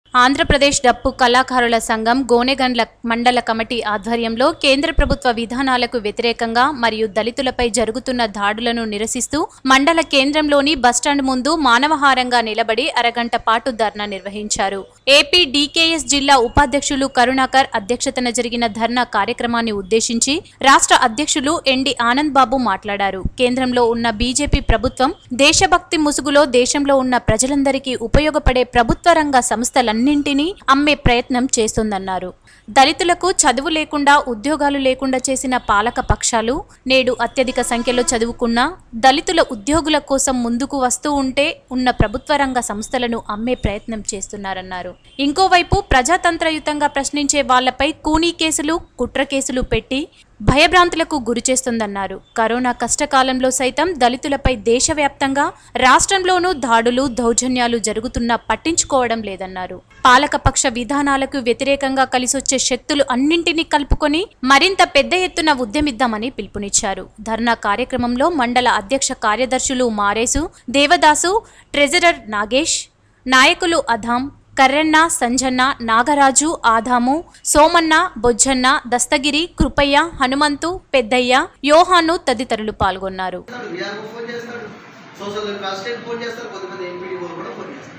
ఆంధ్రప్రదేశ్ డప్పు కళాకారుల సంఘం గోనెగండ్ల మండల కమిటీ ఆధ్వర్యంలో కేంద్ర ప్రభుత్వ విధానాలకు వ్యతిరేకంగా మరియు దళితులపై జరుగుతున్న దాడులను నిరసిస్తూ మండల కేంద్రంలోని బస్టాండ్ ముందు మానవహారంగా నిలబడి అరగంట పాటు ధర్నా నిర్వహించారు ఏపీ డీకేఎస్ జిల్లా ఉపాధ్యక్షులు కరుణాకర్ అధ్యక్షతన జరిగిన ధర్నా కార్యక్రమాన్ని ఉద్దేశించి రాష్ట్ర అధ్యక్షులు ఎండి ఆనంద్ బాబు మాట్లాడారు కేంద్రంలో ఉన్న బీజేపీ ప్రభుత్వం దేశభక్తి ముసుగులో దేశంలో ఉన్న ప్రజలందరికీ ఉపయోగపడే ప్రభుత్వ రంగ సంస్థలన్నింటినీ అమ్మే ప్రయత్నం చేస్తోందన్నారు దళితులకు చదువు లేకుండా ఉద్యోగాలు లేకుండా చేసిన పాలక పక్షాలు నేడు అత్యధిక సంఖ్యలో చదువుకున్న దళితుల ఉద్యోగుల కోసం ముందుకు వస్తూ ఉంటే ఉన్న ప్రభుత్వ రంగ సంస్థలను అమ్మే ప్రయత్నం చేస్తున్నారన్నారు ఇంకోవైపు ప్రజాతంత్రయుతంగా ప్రశ్నించే వాళ్లపై కూనీ కేసులు కుట్ర కేసులు పెట్టి భయభ్రాంతులకు గురి చేస్తుందన్నారు కరోనా కష్టకాలంలో సైతం దళితులపై దేశవ్యాప్తంగా రాష్ట్రంలోనూ దాడులు దౌర్జన్యాలు జరుగుతున్నా పట్టించుకోవడం లేదన్నారు పాలకపక్ష విధానాలకు వ్యతిరేకంగా కలిసొచ్చే శక్తులు అన్నింటినీ కలుపుకొని మరింత పెద్ద ఎత్తున ఉద్యమిద్దామని పిలుపునిచ్చారు ధర్నా కార్యక్రమంలో మండల అధ్యక్ష కార్యదర్శులు మారేసు దేవదాసు ట్రెజరర్ నాగేష్ నాయకులు అధాం కర్రన్న సంజన్న నాగరాజు ఆదాము సోమన్న బొజ్జన్న దస్తగిరి కృపయ్య హనుమంతు పెద్దయ్య యోహాను తదితరులు పాల్గొన్నారు చేస్తాడు విఆర్ఓ ఫోన్ చేస్తాడు సోషల్ వెల్ఫేర్ అసిస్టెంట్ ఫోన్ చేస్తారు కొంతమంది ఎంపీడీఓలు కూడా ఫోన్ చేస్తారు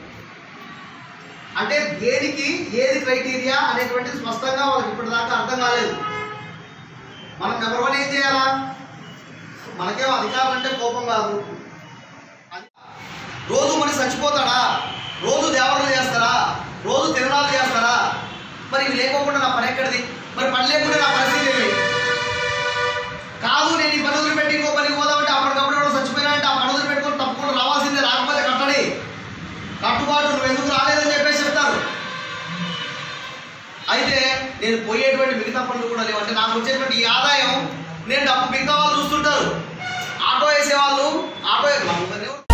అంటే దేనికి ఏది క్రైటీరియా అనేటువంటిది స్పష్టంగా వాళ్ళకి ఇప్పటిదాకా అర్థం కాలేదు మనం నెంబర్ వన్ ఏం చేయాలా మనకేం అధికారం అంటే కోపం కాదు అది- రోజు మరి చచ్చిపోతాడా రోజు దేవతలు చేస్తారా రోజు తిరణాలు చేస్తారా మరి ఇవి లేకోకుండా నా పని ఎక్కడిది మరి పని లేకుండా నా పరిస్థితి ఏంటి? కాదు నేను ఈ పని వదిలిపెట్టి ఇంకో పనికి పోదామంటే అప్పటికప్పుడు ఎవడో చచ్చిపోయినా అంటే ఆ పని వదిలిపెట్టుకొని తప్పకుండా రావాల్సిందే రాకపోతే కట్టడి కట్టుబాటు నువ్వు ఎందుకు రాలేదని చెప్పేసి చెప్తారు అయితే నేను పోయేటువంటి మిగతా పనులు కూడా లేవు అంటే నాకు వచ్చేటువంటి ఈ ఆదాయం నేను డబ్బు మిగతా వాళ్ళు చూస్తుంటారు ఆటో వేసేవాళ్ళు ఆటో నాకు